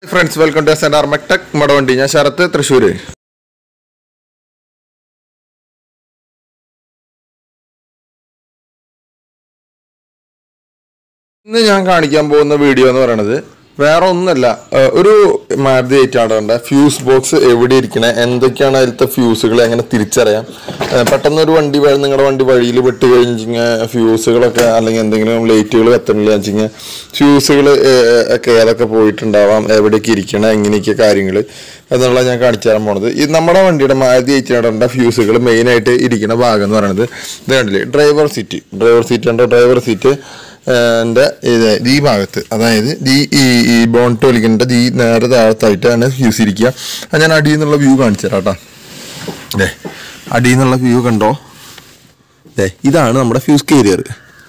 Friends welcome to S R mech tech മടവണ്ടി ഞാൻ ശരത്ത് തൃശ്ശൂര് ഇന്ന് ഞാൻ കാണിക്കാൻ പോകുന്ന വീഡിയോ എന്ന് പറയുന്നത് വേറെ ഒന്നല്ല ഏഹ് ഒരു മാരുതി ഏറ്റാടേണ്ട ഫ്യൂസ് ബോക്സ് എവിടെ ഇരിക്കണേ എന്തൊക്കെയാണ് അതിലത്തെ ഫ്യൂസുകൾ എങ്ങനെ തിരിച്ചറിയാം ഏഹ് പെട്ടെന്ന് ഒരു വണ്ടി വഴി നിങ്ങളുടെ വണ്ടി വഴിയിൽ വിട്ട് കഴിഞ്ഞിങ്ങനെ ഫ്യൂസുകളൊക്കെ അല്ലെങ്കിൽ എന്തെങ്കിലും ലൈറ്റുകൾ കത്തണില്ല വെച്ചിങ്ങനെ ഫ്യൂസുകൾ ഒക്കെ ഏതൊക്കെ പോയിട്ടുണ്ടാവാം എവിടേക്ക് ഇരിക്കണം എങ്ങനെയൊക്കെ കാര്യങ്ങൾ എന്നുള്ള ഞാൻ കാണിച്ചു തരാൻ പോണത് ഈ നമ്മുടെ വണ്ടിയുടെ മാരുതി ഏറ്റാടേണ്ട ഫ്യൂസുകൾ മെയിനായിട്ട് ഇരിക്കുന്ന ഭാഗം എന്ന് പറയുന്നത് ഇത് കണ്ടില്ലേ ഡ്രൈവർ സീറ്റ് ഡ്രൈവർ സീറ്റ് ഉണ്ട് ഡ്രൈവർ സീറ്റ് എൻ്റെ ഇത് ഈ ഭാഗത്ത് അതായത് ഈ ഈ ഈ ബോൺടോലിക്കിൻ്റെ ഈ നേരെ താഴത്തായിട്ടാണ് ഫ്യൂസ് ഇരിക്കുക അത് ഞാൻ അടിയിൽ നിന്നുള്ള വ്യൂ കാണിച്ചു തരാം കേട്ടോ ദേ അടിയിൽ നിന്നുള്ള വ്യൂ കണ്ടോ ദേ ഇതാണ് നമ്മുടെ ഫ്യൂസ് കേരിയർ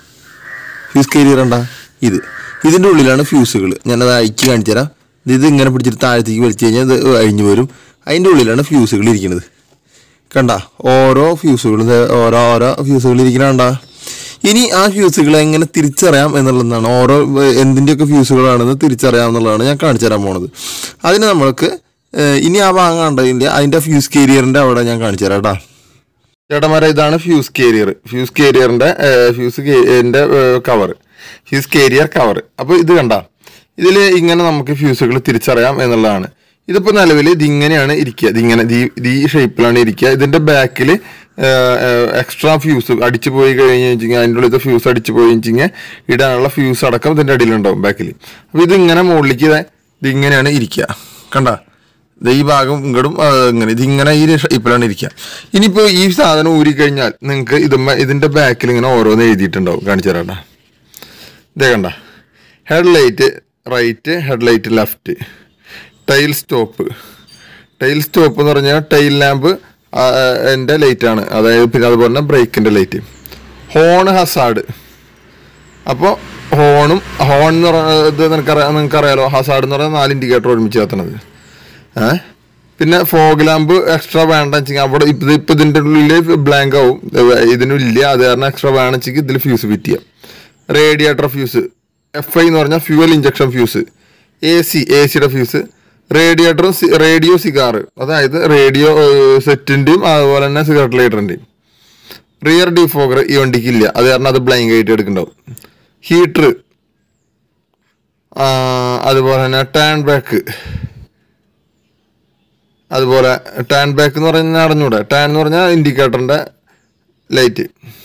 ഫ്യൂസ് കേരിയർ ഉണ്ടാ ഇത് ഇതിൻ്റെ ഉള്ളിലാണ് ഫ്യൂസുകൾ ഞാനത് അയച്ച് കാണിച്ചു തരാം ഇത് ഇങ്ങനെ പിടിച്ചിട്ട് താഴത്തേക്ക് വലിച്ചു കഴിഞ്ഞാൽ ഇത് അഴിഞ്ഞു വരും അതിൻ്റെ ഉള്ളിലാണ് ഫ്യൂസുകൾ ഇരിക്കുന്നത് കണ്ട ഓരോ ഫ്യൂസുകളും ദേ ഓരോ ഓരോ ഫ്യൂസുകൾ ഇരിക്കണ കണ്ടാ ഇനി ആ ഫ്യൂസുകൾ എങ്ങനെ തിരിച്ചറിയാം എന്നുള്ളതാണ് ഓരോ ഏർ, എന്തിൻ്റെയൊക്കെ ഫ്യൂസുകളാണെന്ന് തിരിച്ചറിയാം എന്നുള്ളതാണ് ഞാൻ കാണിച്ചു തരാൻ പോണത് അതിന് നമ്മൾക്ക് ഏർ, ഇനി ആ ഭാഗം കണ്ടതിൻ്റെ അതിൻ്റെ ഫ്യൂസ് കേരിയറിൻ്റെ അവിടെ ഞാൻ കാണിച്ചു തരാം കേട്ടോ ചേട്ടന്മാരെ ഇതാണ് ഫ്യൂസ് കേരിയർ ഫ്യൂസ് കേരിയറിൻ്റെ ഫ്യൂസ് കേരിയറിൻ്റെ കവർ ഫ്യൂസ് കേരിയർ കവർ അപ്പോൾ ഇത് കണ്ട ഇതിൽ ഇങ്ങനെ നമുക്ക് ഫ്യൂസുകൾ തിരിച്ചറിയാം എന്നുള്ളതാണ് ഇതിപ്പോൾ നിലവിൽ ഇതിങ്ങനെയാണ് ഇരിക്കുക ഇതിങ്ങനെ ദീ- ഈ ഷേപ്പിലാണ് ഇരിക്കുക ഇതിൻ്റെ ബാക്കിൽ എക്സ്ട്രാ ഫ്യൂസ് അടിച്ചു പോയി കഴിഞ്ഞ് വെച്ചിങ്ങനെ അതിൻ്റെ ഉള്ളിൽ ഫ്യൂസ് അടിച്ചു പോയി വെച്ചിങ്ങനെ ഇടാനുള്ള ഫ്യൂസ് അടക്കം ഇതിൻ്റെ അടിയിലുണ്ടാവും ബാക്കിൽ അപ്പോൾ ഇതിങ്ങനെ മുകളിലേക്ക് ദേ ഇതിങ്ങനെയാണ് ഇരിക്കുക കണ്ട ദേ ഈ ഭാഗം ഇങ്ങോട്ടും ആ, ഇങ്ങനെ ഇതിങ്ങനെ ഈ ഷേപ്പിലാണ് ഇരിക്കുക ഇനിയിപ്പോൾ ഈ സാധനം ഊരിക്കഴിഞ്ഞാൽ നിങ്ങൾക്ക് ഇതുമ്മ ഇതിൻ്റെ ബാക്കിൽ ഇങ്ങനെ ഓരോന്ന് എഴുതിയിട്ടുണ്ടാവും കാണിച്ചു തരാട്ടാ ഇതേ കണ്ട head light right head light left tail stop tail stop എന്ന് പറഞ്ഞാൽ ടൈൽ ലാമ്പ് എൻ്റെ ലൈറ്റാണ് അതായത് പിന്നെ അതുപോലെ തന്നെ ബ്രേക്കിൻ്റെ ലൈറ്റ് ഹോൺ ഹസാഡ് അപ്പോൾ ഹോണും ഹോൺ എന്ന് പറയുന്നത് നിനക്കറിയാം നിനക്കറിയാലോ ഹസാഡ് എന്ന് പറഞ്ഞാൽ നാല് ഇൻഡിക്കേറ്റർ ഒരുമിച്ച് കത്തണത് ഏ പിന്നെ ഫോഗ് ലാമ്പ് എക്സ്ട്രാ വേണ്ട വെച്ചെങ്കിൽ അവിടെ ഇത് ഇപ്പം ഇതിൻ്റെ ഉള്ളിൽ ബ്ലാങ്ക് ആവും ഇതിനില്ല അത് കാരണം എക്സ്ട്രാ വേണം വെച്ചെങ്കിൽ ഇതിൽ ഫ്യൂസ് ഫിറ്റ് ചെയ്യാം റേഡിയേറ്റർ ഫ്യൂസ് എഫ് ഐ എന്ന് പറഞ്ഞാൽ fuel injection fuse A C A സിയുടെ ഫ്യൂസ് റേഡിയേറ്ററും റേഡിയോ സിഗാർ അതായത് റേഡിയോ സെറ്റിൻ്റെയും അതുപോലെ തന്നെ സിഗരറ്റ് ലൈറ്ററിൻ്റെയും റിയർ ഡിഫോഗർ ഈ വണ്ടിക്ക് ഇല്ല അത് കാരണം അത് ബ്ലൈങ്ക് ആയിട്ട് എടുക്കുന്നുണ്ടാവും ഹീറ്റർ അതുപോലെ തന്നെ ടാൻ ബാക്ക് അതുപോലെ ടാൻ ബാക്ക് എന്ന് പറഞ്ഞാൽ അറിഞ്ഞൂടെ ടാൻ എന്ന് പറഞ്ഞാൽ ഇൻഡിക്കേറ്ററിൻ്റെ light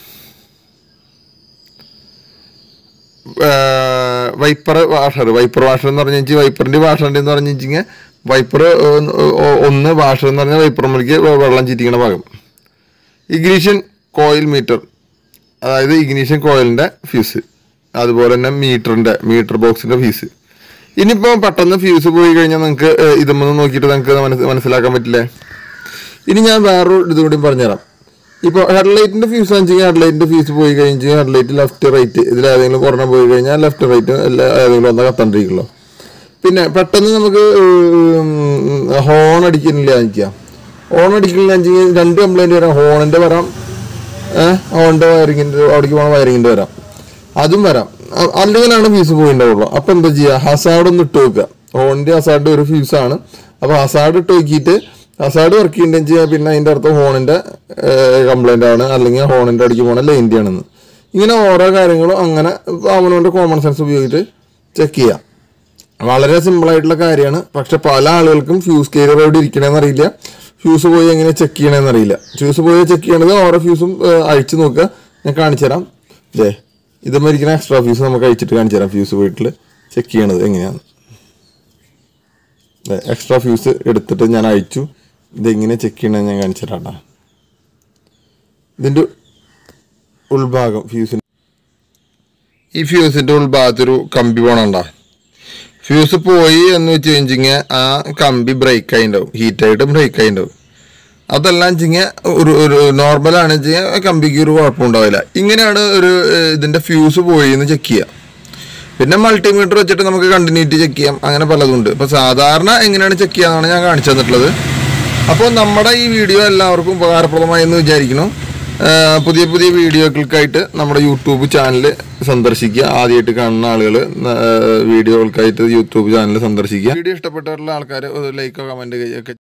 wiper washer wiper washer എന്ന് പറഞ്ഞു വെച്ചാൽ വൈപ്പറിൻ്റെ വാഷറിൻ്റെ എന്ന് പറഞ്ഞു വെച്ചാൽ വൈപ്പർ ഒന്ന് വാഷർ എന്ന് പറഞ്ഞാൽ വൈപ്പറിലേക്ക് വെള്ളം ചിറ്റിക്കണ ഭാഗം ഇഗ്നീഷ്യൻ കോയിൽ മീറ്റർ അതായത് ഇഗ്നീഷ്യൻ കോയിലിൻ്റെ ഫ്യൂസ് അതുപോലെ തന്നെ മീറ്ററിൻ്റെ മീറ്റർ ബോക്സിൻ്റെ ഫ്യൂസ് ഇനിയിപ്പോൾ പെട്ടെന്ന് ഫ്യൂസ് പോയി കഴിഞ്ഞാൽ നിങ്ങൾക്ക് ഇതൊന്നും നോക്കിയിട്ട് നിങ്ങൾക്ക് മനസ്സ് മനസ്സിലാക്കാൻ പറ്റില്ലേ ഇനി ഞാൻ വേറൊരു ഇതുകൂടി പറഞ്ഞുതരാം ഇപ്പോൾ ഹെഡ്ലൈറ്റിൻ്റെ ഫ്യൂസ് വെച്ചെങ്കിൽ ഹെഡ്ലൈറ്റിൻ്റെ ഫ്യൂസ് പോയി കഴിഞ്ഞാൽ ഹെഡ്ലൈറ്റ് ലെഫ്റ്റ് റൈറ്റ് ഇതിൽ ഏതെങ്കിലും കുറഞ്ഞ പോയി കഴിഞ്ഞാൽ ലെഫ്റ്റ് റൈറ്റ് എല്ലാ ഏതെങ്കിലും ഒന്ന് കത്തണ്ടിരിക്കുള്ളൂ പിന്നെ പെട്ടെന്ന് നമുക്ക് ഹോൺ അടിക്കുന്നില്ല വെച്ചാൽ ഹോൺ അടിക്കുന്നില്ല വെച്ചെങ്കിൽ രണ്ട് കംപ്ലൈൻറ്റ് വരാം ഹോണിൻ്റെ വരാം ഏഹ് ഹോണിൻ്റെ വയറിങ്ങിൻ്റെ അവിടേക്ക് പോകണ വയറിങ്ങിൻ്റെ വരാം അതും വരാം അ- അല്ലെങ്കിലാണ് ഫ്യൂസ് പോയിണ്ടാവുള്ളൂ അപ്പൊ എന്താ ചെയ്യുക ഹസാഡ് ഒന്ന് ഇട്ട് വെക്കുക ഹോണിന്റെ ഹസാഡ് ഒരു ഫ്യൂസ് ആണ് അപ്പൊ ഹസാഡ് ഇട്ട് നോക്കിയിട്ട് ഹസാഡ് വർക്ക് ചെയ്യുന്നുണ്ടെങ്കിൽ ചെയ്യാം പിന്നെ അതിന്റെ അർത്ഥം ഹോണിന്റെ കംപ്ലൈന്റ് ആണ് അല്ലെങ്കിൽ ഹോണിന്റെ അടിക്ക് പോണ ലൈൻ്റെ ആണെന്ന് ഇങ്ങനെ ഓരോ കാര്യങ്ങളും അങ്ങനെ അവനവന്റെ കോമൺ സെൻസ് ഉപയോഗിച്ച് ചെക്ക് ചെയ്യാം വളരെ സിമ്പിൾ ആയിട്ടുള്ള കാര്യമാണ് പക്ഷെ പല ആളുകൾക്കും ഫ്യൂസ് കേരിയർ എവിടെ ഇരിക്കണമെന്ന് അറിയില്ല ഫ്യൂസ് പോയി എങ്ങനെ ചെക്ക് ചെയ്യണമെന്ന് അറിയില്ല ഫ്യൂസ് പോയി ചെക്ക് ചെയ്യണത് ഓരോ ഫ്യൂസും അഴിച്ചു നോക്കുക ഞാൻ കാണിച്ചു തരാം ദേ ഇതും ഇരിക്കുന്ന എക്സ്ട്രാ ഫ്യൂസ് നമുക്ക് അഴിച്ചിട്ട് കാണിച്ചു തരാം ഫ്യൂസ് വീട്ടിൽ ചെക്ക് ചെയ്യണത് എങ്ങനെയാണ് എക്സ്ട്രാ ഫ്യൂസ് എടുത്തിട്ട് ഞാൻ അഴിച്ചു ഇതെങ്ങനെ ചെക്ക് ചെയ്യണമെന്ന് ഞാൻ കാണിച്ചു തരാം ട്ടാ. ഇതിൻ്റെ ഉൾഭാഗം ഫ്യൂസിന് ഈ ഫ്യൂസിൻ്റെ ഉൾഭാഗത്തൊരു കമ്പി പോണുണ്ടോ ഫ്യൂസ് പോയി എന്ന് വെച്ച് കഴിഞ്ഞിങ്ങനെ ആ കമ്പി ബ്രേക്ക് ആയിണ്ടാവും ഹീറ്റായിട്ട് ബ്രേക്ക് ആയിണ്ടാവും അതെല്ലാം വെച്ചിങ്ങനെ ഒരു ഒരു നോർമലാണ് വെച്ചാൽ കമ്പിക്ക് ഒരു കുഴപ്പമുണ്ടാവില്ല ഇങ്ങനെയാണ് ഒരു ഏഹ്, ഇതിന്റെ ഫ്യൂസ് പോയി എന്ന് ചെക്ക് ചെയ്യുക പിന്നെ മൾട്ടിമീറ്റർ വെച്ചിട്ട് നമുക്ക് കണ്ടിന്യൂറ്റി ചെക്ക് ചെയ്യാം അങ്ങനെ പലതും ഉണ്ട് അപ്പോൾ സാധാരണ എങ്ങനെയാണ് ചെക്ക് ചെയ്യാന്നാണ് ഞാൻ കാണിച്ചു തന്നിട്ടുള്ളത് അപ്പോൾ നമ്മുടെ ഈ വീഡിയോ എല്ലാവർക്കും ഉപകാരപ്രദമായി എന്ന് വിചാരിക്കുന്നു ഏഹ് പുതിയ പുതിയ വീഡിയോകൾക്കായിട്ട് നമ്മുടെ യൂട്യൂബ് ചാനൽ സന്ദർശിക്കുക ആദ്യമായിട്ട് കാണുന്ന ആളുകൾ വീഡിയോകൾക്കായിട്ട് യൂട്യൂബ് ചാനൽ സന്ദർശിക്കുക വീഡിയോ ഇഷ്ടപ്പെട്ടവരുള്ള ആൾക്കാർ ലൈക്കോ കമൻറ്റ് ഒക്കെ